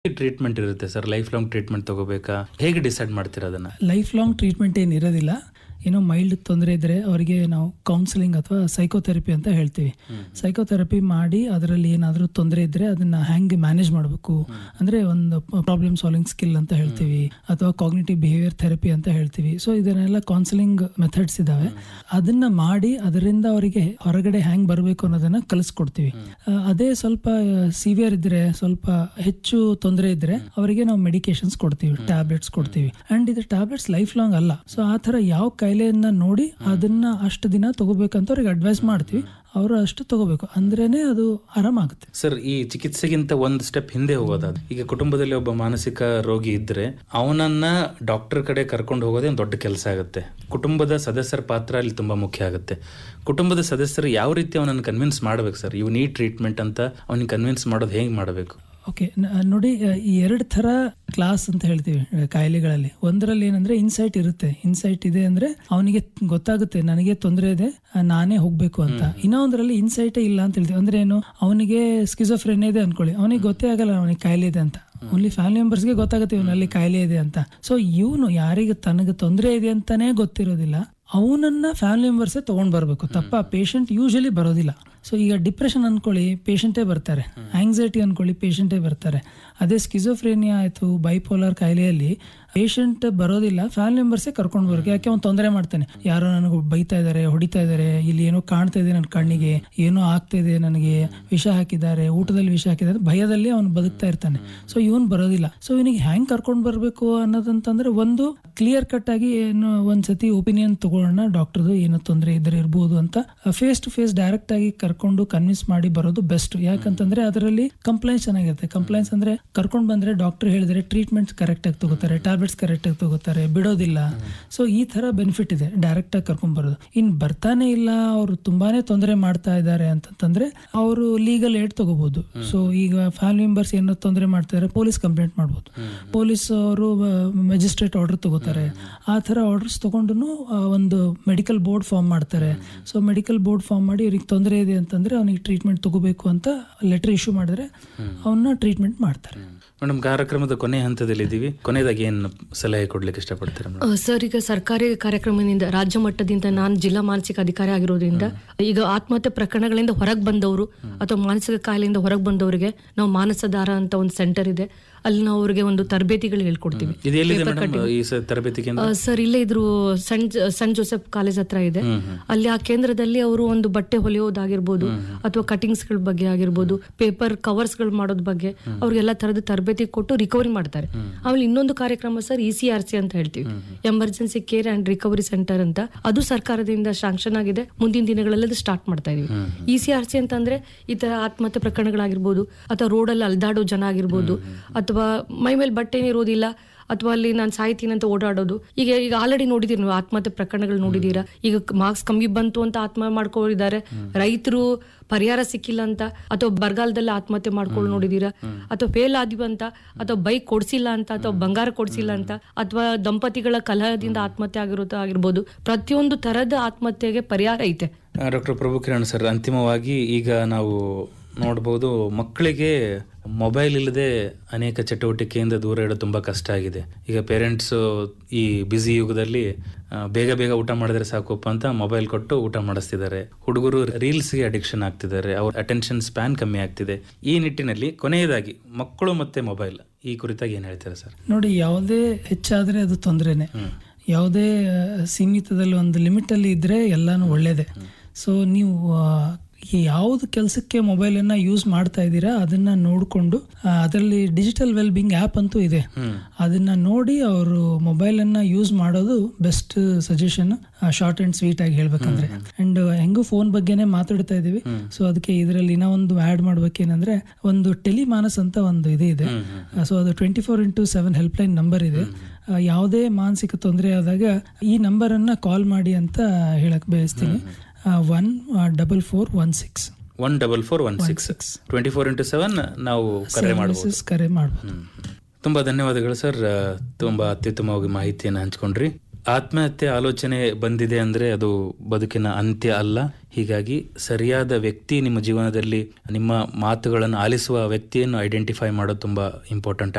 treatment ಇರುತ್ತೆ sir life long treatment ತಗೋಬೇಕಾ ಹೇಗೆ ಡಿಸೈಡ್ ಮಾಡ್ತೀರಾ ಅದನ್ನ ಲೈಫ್ ಲಾಂಗ್ ಟ್ರೀಟ್ಮೆಂಟ್ ಏನು ಇರೋದಿಲ್ಲ ಏನೋ ಮೈಲ್ಡ್ ತೊಂದರೆ ಇದ್ದರೆ ಅವರಿಗೆ ನಾವು ಕೌನ್ಸಿಲಿಂಗ್ ಅಥವಾ ಸೈಕೋಥೆರಪಿ ಅಂತ ಹೇಳ್ತೀವಿ ಸೈಕೋಥೆರಪಿ ಮಾಡಿ ಅದರಲ್ಲಿ ಏನಾದರೂ ತೊಂದರೆ ಇದ್ದರೆ ಅದನ್ನು ಹ್ಯಾಂಗೆ ಮ್ಯಾನೇಜ್ ಮಾಡಬೇಕು ಅಂದರೆ ಒಂದು ಪ್ರಾಬ್ಲಮ್ ಸಾಲ್ವಿಂಗ್ ಸ್ಕಿಲ್ ಅಂತ ಹೇಳ್ತೀವಿ ಅಥವಾ ಕಾಗ್ನಿಟಿವ್ ಬಿಹೇವಿಯರ್ ಥೆರಪಿ ಅಂತ ಹೇಳ್ತೀವಿ ಸೊ ಇದನ್ನೆಲ್ಲ ಕೌನ್ಸಿಲಿಂಗ್ ಮೆಥಡ್ಸ್ ಇದ್ದಾವೆ ಅದನ್ನ ಮಾಡಿ ಅದರಿಂದ ಅವರಿಗೆ ಹೊರಗಡೆ ಹ್ಯಾಂಗ್ ಬರಬೇಕು ಅನ್ನೋದನ್ನ ಕಲಿಸ್ಕೊಡ್ತೀವಿ ಆ, ಅದೇ ಸ್ವಲ್ಪ ಸಿವಿಯರ್ ಇದ್ರೆ ಸ್ವಲ್ಪ ಹೆಚ್ಚು ತೊಂದರೆ ಇದ್ರೆ ಅವರಿಗೆ ನಾವು ಮೆಡಿಕೇಶನ್ಸ್ ಕೊಡ್ತೀವಿ ಟ್ಯಾಬ್ಲೆಟ್ಸ್ ಕೊಡ್ತೀವಿ ಅಂಡ್ ಇದು ಟ್ಯಾಬ್ಲೆಟ್ಸ್ ಲೈಫ್ ಲಾಂಗ್ ಅಲ್ಲ ಸೊ ಆ ಥರ ಯಾವ ಕಾಯಿಲೆಯನ್ನ ನೋಡಿ ಅದನ್ನ ಅಷ್ಟು ದಿನ ತಗೋಬೇಕಂತ ಅವ್ರಿಗೆ ಅಡ್ವೈಸ್ ಮಾಡ್ತೀವಿ ಅವರು ಅಷ್ಟು ತಗೋಬೇಕು ಅಂದ್ರೇನೆ ಅದು ಆರಾಮಾಗುತ್ತೆ ಸರ್ ಈ ಚಿಕಿತ್ಸೆಗಿಂತ ಒಂದು ಸ್ಟೆಪ್ ಹಿಂದೆ ಹೋಗೋದಾದ ಈಗ ಕುಟುಂಬದಲ್ಲಿ ಒಬ್ಬ ಮಾನಸಿಕ ರೋಗಿ ಇದ್ರೆ ಅವನನ್ನ ಡಾಕ್ಟರ್ ಕಡೆ ಕರ್ಕೊಂಡು ಹೋಗೋದೇ ಒಂದು ದೊಡ್ಡ ಕೆಲಸ ಆಗುತ್ತೆ ಕುಟುಂಬದ ಸದಸ್ಯರ ಪಾತ್ರ ಅಲ್ಲಿ ತುಂಬಾ ಮುಖ್ಯ ಆಗುತ್ತೆ ಕುಟುಂಬದ ಸದಸ್ಯರು ಯಾವ ರೀತಿ ಅವನನ್ನು ಕನ್ವಿನ್ಸ್ ಮಾಡ್ಬೇಕು ಸರ್ ಇವ್ ನೀ ಟ್ರೀಟ್ಮೆಂಟ್ ಅಂತ ಅವನಿಗೆ ಕನ್ವಿನ್ಸ್ ಮಾಡೋದು ಹೇಗೆ ಮಾಡಬೇಕು ಓಕೆ ನೋಡಿ ಆ, ಈ ಎರಡು ಥರ ಕ್ಲಾಸ್ ಅಂತ ಹೇಳ್ತೀವಿ ಆ, ಕಾಯಿಲೆಗಳಲ್ಲಿ ಒಂದರಲ್ಲಿ ಏನಂದ್ರೆ ಇನ್ಸೈಟ್ ಇರುತ್ತೆ ಇನ್ಸೈಟ್ ಇದೆ ಅಂದ್ರೆ ಅವನಿಗೆ ಗೊತ್ತಾಗುತ್ತೆ ನನಗೆ ತೊಂದರೆ ಇದೆ ಆ, ನಾನೇ ಹೋಗ್ಬೇಕು ಅಂತ ಇನ್ನೊಂದರಲ್ಲಿ ಇನ್ಸೈಟೇ ಇಲ್ಲ ಅಂತ ಹೇಳ್ತೀವಿ ಅಂದ್ರೆ ಏನು ಅವನಿಗೆ ಸ್ಕಿಜೋಫ್ರೆನ್ ಇದೆ ಅನ್ಕೊಳ್ಳಿ ಅವನಿಗೆ ಗೊತ್ತೇ ಆಗಲ್ಲ ಅವನಿಗೆ ಕಾಯಿಲೆ ಇದೆ ಅಂತ ಓನ್ಲಿ ಫ್ಯಾಮಿಲಿ ಮೆಂಬರ್ಸ್ಗೆ ಗೊತ್ತಾಗುತ್ತೆ ಇವನಲ್ಲಿ ಕಾಯಿಲೆ ಇದೆ ಅಂತ ಸೊ ಇವನು ಯಾರಿಗೆ ತನಗೆ ತೊಂದರೆ ಇದೆ ಅಂತಾನೆ ಗೊತ್ತಿರೋದಿಲ್ಲ ಅವನನ್ನ ಫ್ಯಾಮಿಲಿ ಮೆಂಬರ್ಸೇ ತಗೊಂಡ್ ಬರಬೇಕು ತಪ್ಪ ಪೇಷಂಟ್ ಯೂಶಲಿ ಬರೋದಿಲ್ಲ ಸೊ ಈಗ ಡಿಪ್ರೆಷನ್ ಅನ್ಕೊಳ್ಳಿ ಪೇಷಂಟೇ ಬರ್ತಾರೆ ಆಂಗ್ಸೈಟಿ ಅನ್ಕೊಳ್ಳಿ ಪೇಷಂಟೇ ಬರ್ತಾರೆ ಅದೇ ಸ್ಕಿಜೋಫ್ರೇನಿಯಾ ಆಯ್ತು ಬೈಪೋಲಾರ್ ಕಾಯಿಲೆಯಲ್ಲಿ ಪೇಷಂಟ್ ಬರೋದಿಲ್ಲ ಫ್ಯಾಮಿಲಿ ಮೆಂಬರ್ಸೇ ಕರ್ಕೊಂಡು ಬರ್ಬೇಕು ಯಾಕೆ ಅವ್ನು ತೊಂದರೆ ಮಾಡ್ತಾನೆ ಯಾರೋ ನನಗೆ ಬೈತಾ ಇದ್ದಾರೆ ಹೊಡಿತಾ ಇದ್ದಾರೆ ಇಲ್ಲಿ ಏನೋ ಕಾಣ್ತಾ ಇದೆ ನನ್ನ ಕಣ್ಣಿಗೆ ಏನೋ ಆಗ್ತಾ ಇದೆ ನನಗೆ ವಿಷ ಹಾಕಿದ್ದಾರೆ ಊಟದಲ್ಲಿ ವಿಷ ಹಾಕಿದ್ದಾರೆ ಭಯದಲ್ಲಿ ಅವನು ಬದುಕ್ತಾ ಇರ್ತಾನೆ ಸೊ ಇವನ್ ಬರೋದಿಲ್ಲ ಸೊ ಇವನಿಗೆ ಹ್ಯಾಂಗ್ ಕರ್ಕೊಂಡು ಬರಬೇಕು ಅನ್ನೋದಂತಂದ್ರೆ ಒಂದು ಕ್ಲಿಯರ್ ಕಟ್ ಆಗಿ ಏನು ಒಂದ್ಸತಿ ಒಪಿನಿಯನ್ ತಗೊಳ್ಳೋಣ ಡಾಕ್ಟರ್ದು ಏನೋ ತೊಂದರೆ ಇದ್ರೆ ಇರ್ಬೋದು ಅಂತ ಫೇಸ್ ಟು ಫೇಸ್ ಡೈರೆಕ್ಟ್ ಆಗಿ ಕರ್ಕೊಂಡು ಕನ್ವಿನ್ಸ್ ಮಾಡಿ ಬರೋದು ಬೆಸ್ಟ್ ಯಾಕಂತಂದ್ರೆ ಅದರಲ್ಲಿ ಕಂಪ್ಲೈಂಟ್ಸ್ ಚೆನ್ನಾಗಿರುತ್ತೆ ಕಂಪ್ಲೈಂಟ್ಸ್ ಅಂದ್ರೆ ಕರ್ಕೊಂಡು ಬಂದ್ರೆ ಡಾಕ್ಟರ್ ಹೇಳಿದ್ರೆ ಟ್ರೀಟ್ಮೆಂಟ್ ಕರೆಕ್ಟ್ ಆಗಿ ತಗೋತಾರೆ ಟ್ಯಾಬ್ಲೆಟ್ಸ್ ಕರೆಕ್ಟ್ ಆಗಿ ತಗೋತಾರೆ ಬಿಡೋದಿಲ್ಲ ಸೊ ಈ ತರ ಬೆನಿಫಿಟ್ ಇದೆ ಡೈರೆಕ್ಟ್ ಆಗಿ ಕರ್ಕೊಂಡ್ ಬರೋದು ಇನ್ ಬರ್ತಾನೆ ಇಲ್ಲ ಅವರು ತುಂಬಾನೇ ತೊಂದರೆ ಮಾಡ್ತಾ ಇದ್ದಾರೆ ಅಂತಂದ್ರೆ ಅವರು ಲೀಗಲ್ ಏಡ್ ತಗೋಬಹುದು ಸೊ ಈಗ ಫ್ಯಾಮಿಲಿ ಮೆಂಬರ್ಸ್ ಏನೋ ತೊಂದರೆ ಮಾಡ್ತಾರೆ ಪೊಲೀಸ್ ಕಂಪ್ಲೇಂಟ್ ಮಾಡ್ಬೋದು ಪೊಲೀಸ್ ಅವರು ಮೆಜಿಸ್ಟ್ರೇಟ್ ಆರ್ಡರ್ ತಗೋತಾರೆ ಆ ತರ ಆರ್ಡರ್ಸ್ ತಗೊಂಡು ಒಂದು ಮೆಡಿಕಲ್ ಬೋರ್ಡ್ ಫಾರ್ಮ್ ಮಾಡ್ತಾರೆ ಸೊ ಮೆಡಿಕಲ್ ಬೋರ್ಡ್ ಫಾರ್ಮ್ ಮಾಡಿ ಇವ್ರಿಗೆ ತೊಂದರೆ ಇದೆ ಅಂತಂದ್ರೆ ಅವನಿಗೆ ಟ್ರೀಟ್ಮೆಂಟ್ ತಗೋಬೇಕು ಅಂತ ಲೆಟರ್ ಇಶ್ಯೂ ಮಾಡಿದ್ರೆ ಅವನ್ನ ಟ್ರೀಟ್ಮೆಂಟ್ ಮಾಡ್ತಾರೆ ಮೇಡಮ್ ಕಾರ್ಯಕ್ರಮದ ಕೊನೆ ಹಂತದಲ್ಲಿ ಇದ್ದೀವಿ ಕೊನೆಯದಾಗಿ ಏನು ಸಲಹೆ ಕೊಡ್ಲಿಕ್ಕೆ ಇಷ್ಟಪಡ್ತೀರಾ ಮೇಡಮ್ ಆ, ಸರ್ ಈಗ ಸರ್ಕಾರಿ ಕಾರ್ಯಕ್ರಮದಿಂದ ರಾಜ್ಯ ಮಟ್ಟದಿಂದ ನಾನು ಜಿಲ್ಲಾ ಮಾನಸಿಕ ಅಧಿಕಾರಿ ಆಗಿರೋದ್ರಿಂದ ಈಗ ಆತ್ಮಹತ್ಯೆ ಪ್ರಕರಣಗಳಿಂದ ಹೊರಗೆ ಬಂದವರು ಅಥವಾ ಮಾನಸಿಕ ಕಾಯಿಲೆಯಿಂದ ಹೊರಗೆ ಬಂದವರಿಗೆ ನಾವು ಮಾನಸದಾರ ಅಂತ ಒಂದು ಸೆಂಟರ್ ಇದೆ ಅಲ್ಲಿ ನಾವು ಅವರಿಗೆ ಒಂದು ತರಬೇತಿಗಳು ಹೇಳ್ಕೊಡ್ತೀವಿ ಇದು ಎಲ್ಲಿದೆ ಮೇಡಮ್ ಈ ಸ- ತರಬೇತಿ ಕೇಂದ್ರ ಆ, ಸರ್ ಇಲ್ಲೇ ಇದ್ರು ಸನ್ ಸನ್ ಜೋಸೆಫ್ ಕಾಲೇಜ್ ಹತ್ರ ಇದೆ ಅಲ್ಲಿ ಆ ಕೇಂದ್ರದಲ್ಲಿ ಅವರು ಒಂದು ಬಟ್ಟೆ ಹೊಲಿಯೋದಾಗಿರ್ಬೋದು ಅಥವಾ ಕಟಿಂಗ್ಸ್ ಗಳ ಬಗ್ಗೆ ಆಗಿರ್ಬೋದು ಪೇಪರ್ ಕವರ್ಸ್ ಗಳು ಮಾಡೋದ್ ಬಗ್ಗೆ ಅವ್ರಿಗೆಲ್ಲ ತರದ ತರಬೇತಿ ಕೊಟ್ಟು ರಿಕವರಿ ಮಾಡ್ತಾರೆ ಆಮೇಲೆ ಇನ್ನೊಂದು ಕಾರ್ಯಕ್ರಮ sir E C R C ಅಂತ ಹೇಳ್ತೀವಿ emergency care and recovery centre ಅಂತ ಅದು ಸರ್ಕಾರದಿಂದ ಶಾಂಕ್ಷನ್ ಆಗಿದೆ ಮುಂದಿನ ದಿನಗಳಲ್ಲಿ ಅದು ಸ್ಟಾರ್ಟ್ ಮಾಡ್ತಾ ಇದೀವಿ ಇ ಸಿ ಆರ್ ಸಿ ಅಂತಂದ್ರೆ ಈ ತರ ಆತ್ಮಹತ್ಯೆ ಪ್ರಕರಣಗಳಾಗಿರ್ಬೋದು ಅಥವಾ ರೋಡಲ್ಲಿ ಅಲ್ದಾಡೋ ಜನ ಆಗಿರ್ಬೋದು ಅಥವಾ ಮೈ ಮೇಲೆ ಬಟ್ಟೆನೇ ಇರೋದಿಲ್ಲ ಅಥವಾ ಅಲ್ಲಿ ನಾನು ಸಾಯ್ತೀನಿ ಅಂತ ಓಡಾಡೋದು ಈಗ ಈಗ ಆಲ್ರೆಡಿ ನೋಡಿದೀರಿ ನೀವು ಆತ್ಮಹತ್ಯೆ ಪ್ರಕರಣಗಳು ನೋಡಿದೀರಾ ಈಗ ಮಾರ್ಕ್ಸ್ ಕಮ್ಮಿ ಬಂತು ಅಂತ ಆತ್ಮಹತ್ಯೆ ಮಾಡ್ಕೊಂಡಿದ್ದಾರೆ ರೈತರು ಪರಿಹಾರ ಸಿಕ್ಕಿಲ್ಲ ಅಂತ ಅಥವಾ ಬರಗಾಲದಲ್ಲಿ ಆತ್ಮಹತ್ಯೆ ಮಾಡ್ಕೊಂಡು ನೋಡಿದೀರಾ ಅಥವಾ ಫೇಲ್ ಆದ್ವಿ ಅಂತ ಅಥವಾ ಬೈಕ್ ಕೊಡ್ಸಿಲ್ಲ ಅಂತ ಅಥವಾ ಬಂಗಾರ ಕೊಡ್ಸಿಲ್ಲ ಅಂತ ಅಥವಾ ದಂಪತಿಗಳ ಕಲಹದಿಂದ ಆತ್ಮಹತ್ಯೆ ಆಗಿರೋದು ಆಗಿರ್ಬೋದು ಪ್ರತಿಯೊಂದು ತರದ ಆತ್ಮಹತ್ಯೆಗೆ ಪರಿಹಾರ ಐತೆ ಡಾಕ್ಟರ್ ಪ್ರಭು ಕಿರಣ್ ಸರ್ ಅಂತಿಮವಾಗಿ ಈಗ ನಾವು ನೋಡ್ಬೋದು ಮಕ್ಕಳಿಗೆ ಮೊಬೈಲ್ ಇಲ್ಲದೆ ಅನೇಕ ಚಟುವಟಿಕೆಯಿಂದ ದೂರ ಇಡೋದು ತುಂಬಾ ಕಷ್ಟ ಆಗಿದೆ ಈಗ ಪೇರೆಂಟ್ಸ್ ಈ ಬ್ಯುಸಿ ಯುಗದಲ್ಲಿ ಆ, ಬೇಗ ಬೇಗ ಊಟ ಮಾಡಿದ್ರೆ ಸಾಕಪ್ಪ ಅಂತ ಮೊಬೈಲ್ ಕೊಟ್ಟು ಊಟ ಮಾಡಿಸ್ತಿದ್ದಾರೆ ಹುಡುಗರು ರೀಲ್ಸ್ಗೆ ಅಡಿಕ್ಷನ್ ಆಗ್ತಿದ್ದಾರೆ ಅವ್ರ ಅಟೆನ್ಷನ್ ಸ್ಪ್ಯಾನ್ ಕಮ್ಮಿ ಆಗ್ತಿದೆ ಈ ನಿಟ್ಟಿನಲ್ಲಿ ಕೊನೆಯದಾಗಿ ಮಕ್ಕಳು ಮತ್ತೆ ಮೊಬೈಲ್ ಈ ಕುರಿತಾಗಿ ಏನ್ ಹೇಳ್ತಾರೆ ಸರ್ ನೋಡಿ ಯಾವುದೇ ಹೆಚ್ಚಾದ್ರೆ ಅದು ತೊಂದರೆನೆ ಯಾವುದೇ ಆ, ಸೀಮಿತದಲ್ಲಿ ಒಂದು ಲಿಮಿಟ್ ಅಲ್ಲಿ ಇದ್ರೆ ಎಲ್ಲಾನು ಒಳ್ಳೇದೆ ಸೊ ನೀವು ಆ, ಈ ಯಾವ್ದು ಕೆಲಸಕ್ಕೆ ಮೊಬೈಲನ್ನು ಯೂಸ್ ಮಾಡ್ತಾ ಇದ್ದೀರಾ ಅದನ್ನ ನೋಡಿಕೊಂಡು ಅದರಲ್ಲಿ ಡಿಜಿಟಲ್ ವೆಲ್ ಬಿಂಗ್ ಆ್ಯಪ್ ಅಂತೂ ಇದೆ ಅದನ್ನ ನೋಡಿ ಅವರು ಮೊಬೈಲನ್ನು ಯೂಸ್ ಮಾಡೋದು best suggestion short and sweet ಆಗಿ ಹೇಳ್ಬೇಕಂದ್ರೆ ಅಂಡ್ ಹೆಂಗೂ ಫೋನ್ ಬಗ್ಗೆನೇ ಮಾತಾಡ್ತಾ ಇದೀವಿ ಸೊ ಅದಕ್ಕೆ ಇದರಲ್ಲಿ ಇನ್ನೂ ಒಂದು ಆ್ಯಡ್ ಮಾಡ್ಬೇಕೇನಂದ್ರೆ ಒಂದು ಟೆಲಿಮಾನಸ್ ಅಂತ ಒಂದು ಇದು ಇದೆ ಸೊ ಅದು twenty four into seven helpline number ಇದೆ ಆ, ಯಾವುದೇ ಮಾನಸಿಕ ತೊಂದರೆ ಆದಾಗ ಈ ನಂಬರನ್ನು ಕಾಲ್ ಮಾಡಿ ಅಂತ ಹೇಳಕ್ ಬಯಸ್ತೀನಿ one double four one six one double four one six twenty four into seven ನಾವು ಕರೆ ಮಾಡಬಹುದು ಕರೆ ಮಾಡ್ಬೋದು ತುಂಬಾ ಧನ್ಯವಾದಗಳು ಸರ್ ಆ, ತುಂಬಾ ಅತ್ಯುತ್ತಮವಾಗಿ ಮಾಹಿತಿಯನ್ನು ಹಂಚ್ಕೊಂಡ್ರಿ ಆತ್ಮಹತ್ಯೆ ಆಲೋಚನೆ ಬಂದಿದೆ ಅಂದ್ರೆ ಅದು ಬದುಕಿನ ಅಂತ್ಯ ಅಲ್ಲ ಹೀಗಾಗಿ ಸರಿಯಾದ ವ್ಯಕ್ತಿ ನಿಮ್ಮ ಜೀವನದಲ್ಲಿ ನಿಮ್ಮ ಮಾತುಗಳನ್ನು ಆಲಿಸುವ ವ್ಯಕ್ತಿಯನ್ನು ಐಡೆಂಟಿಫೈ ಮಾಡೋದು ತುಂಬಾ ಇಂಪಾರ್ಟೆಂಟ್